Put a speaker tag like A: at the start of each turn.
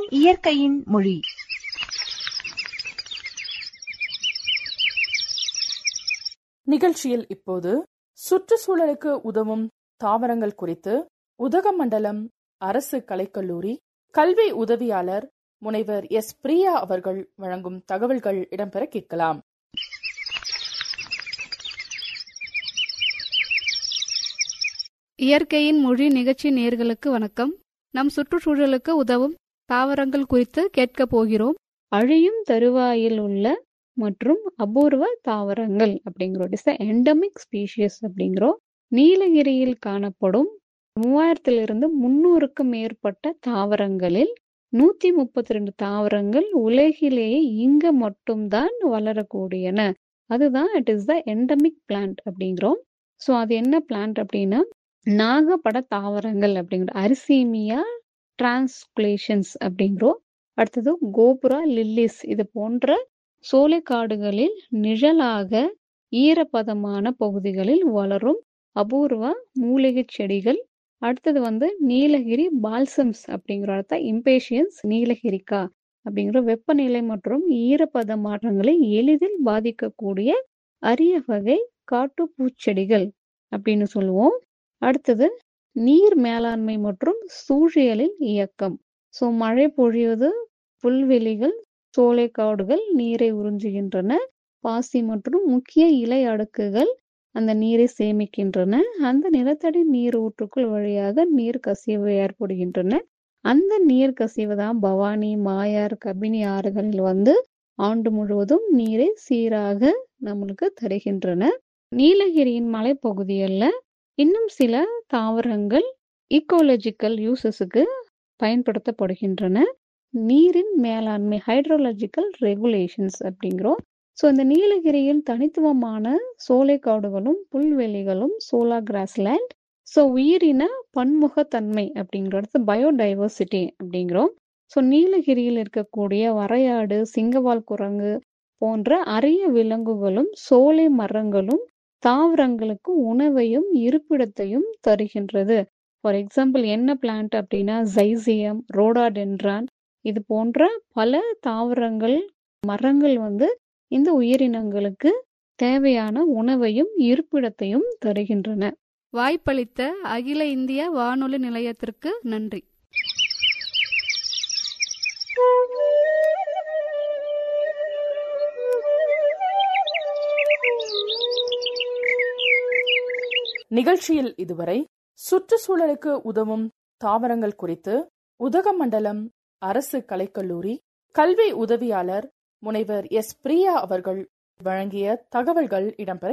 A: இயற்கையின் மொழி
B: நிகழ்ச்சியில் இப்போது சுற்றுச்சூழலுக்கு உதவும் தாவரங்கள் குறித்து உதகமண்டலம் அரசு கலைக்கல்லூரி கல்வி உதவியாளர் முனைவர் எஸ் பிரியா அவர்கள் வழங்கும் தகவல்கள் இடம்பெற கேட்கலாம்
C: இயற்கையின் மொழி நிகழ்ச்சி நேர்களுக்கு வணக்கம் நம் சுற்றுச்சூழலுக்கு உதவும் தாவரங்கள் குறித்து கேட்கப் போகிறோம் அழியும் தருவாயில் உள்ள மற்றும் அபூர்வ தாவரங்கள் அப்படிங்கிறோம் இட்ஸ் எண்டமிக் ஸ்பீஷியஸ் அப்படிங்கிறோம் நீலகிரியில் காணப்படும் மூவாயிரத்திலிருந்து முன்னூறுக்கும் மேற்பட்ட தாவரங்களில் நூத்தி முப்பத்தி ரெண்டு தாவரங்கள் உலகிலேயே இங்க மட்டும்தான் வளரக்கூடியன அதுதான் it is the endemic plant அப்படிங்கிறோம் ஸோ அது என்ன பிளான்ட் அப்படின்னா நாகப்பட தாவரங்கள் அப்படிங்கிற அரிசீமியா டிரான்ஸ்குலேஷன்ஸ் அப்படிங்கிறோம் அடுத்தது கோபுரா லில்லிஸ் இது போன்ற சோலைக்காடுகளில் நிழலாக ஈரப்பதமான பகுதிகளில் வளரும் அபூர்வ மூலிகை செடிகள் அடுத்தது வந்து நீலகிரி பால்சம்ஸ் அப்படிங்கிற இடத்த இம்பேஷியன்ஸ் நீலகிரிக்கா அப்படிங்கிற வெப்பநிலை மற்றும் ஈரப்பத மாற்றங்களை எளிதில் பாதிக்கக்கூடிய அரிய வகை காட்டுப்பூச்செடிகள் அப்படின்னு சொல்லுவோம் அடுத்தது நீர் மேலாண்மை மற்றும் சூழியலின் இயக்கம் ஸோ மழை பொழிவது புல்வெளிகள் சோலைக்காடுகள் நீரை உறிஞ்சுகின்றன பாசி மற்றும் முக்கிய இலை அடுக்குகள் அந்த நீரை சேமிக்கின்றன அந்த நிலத்தடி நீர் ஊற்றுக்குள் வழியாக நீர் கசிவு ஏற்படுகின்றன அந்த நீர் கசிவு தான் பவானி மாயார் கபினி ஆறுகளில் வந்து ஆண்டு முழுவதும் நீரை சீராக நம்மளுக்கு தருகின்றன நீலகிரியின் மலைப்பகுதிகளில் இன்னும் சில தாவரங்கள் ஈக்கோலஜிக்கல் யூசஸுக்கு பயன்படுத்தப்படுகின்றன நீரின் மேலாண்மை ஹைட்ரோலஜிக்கல் ரெகுலேஷன்ஸ் அப்படிங்கிறோம் ஸோ இந்த நீலகிரியில் தனித்துவமான சோலைக்காடுகளும் புல்வெளிகளும் சோலா கிராஸ்லேண்ட் ஸோ உயிரின பன்முகத்தன்மை அப்படிங்கிறது பயோடைவர்சிட்டி அப்படிங்கிறோம் ஸோ நீலகிரியில் இருக்கக்கூடிய வரையாடு சிங்கவால் குரங்கு போன்ற அரிய விலங்குகளும் சோலை மரங்களும் தாவரங்களுக்கு உணவையும் இருப்பிடத்தையும் தருகின்றது ஃபார் எக்ஸாம்பிள் என்ன பிளான்ட் அப்படின்னா ஜைசியம் ரோடாடென்ட்ரான் இது போன்ற பல தாவரங்கள் மரங்கள் வந்து இந்த உயிரினங்களுக்கு தேவையான உணவையும் இருப்பிடத்தையும் தருகின்றன வாய்ப்பளித்த அகில இந்திய வானொலி நிலையத்திற்கு நன்றி
B: நிகழ்ச்சியில் இதுவரை சுற்றுச்சூழலுக்கு உதவும் தாவரங்கள் குறித்து உதகமண்டலம் அரசு கலைக்கல்லூரி கல்வி உதவியாளர் முனைவர் எஸ் பிரியா அவர்கள் வழங்கிய தகவல்கள் இடம்பெற